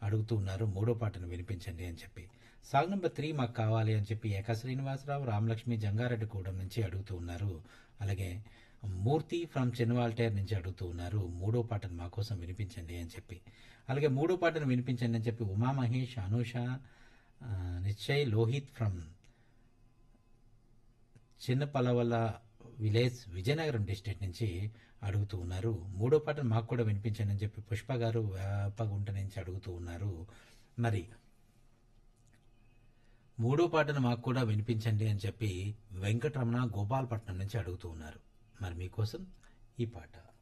అడుగుతూ ఉన్నారు మూడో పాటను వినిపించండి అని చెప్పి సాంగ్ నెంబర్ త్రీ మాకు కావాలి అని చెప్పి ఏకా శ్రీనివాసరావు రామలక్ష్మి జంగారెడ్డిగూడెం నుంచి అడుగుతూ ఉన్నారు అలాగే మూర్తి ఫ్రమ్ చెన్వాల్టేర్ నుంచి అడుగుతూ ఉన్నారు మూడో పాటను మా కోసం వినిపించండి అని చెప్పి అలాగే మూడో పాటను వినిపించండి అని చెప్పి ఉమా మహేష్ అనూష ఆ, నిశ్చయ్ లోహిత్ ఫ్రమ్ చిన్న పలవల విలేజ్ విజయనగరం డిస్ట్రిక్ట్ నుంచి అడుగుతూ ఉన్నారు మూడో పాటను మాకు కూడా వినిపించండి అని చెప్పి పుష్ప గారు వేపగుంట నుంచి అడుగుతూ ఉన్నారు మరి మూడో పాటను మాకు కూడా వినిపించండి అని చెప్పి వెంకటరమణ గోపాలపట్నం నుంచి అడుగుతూ ఉన్నారు మరి మీకోసం ఈ పాట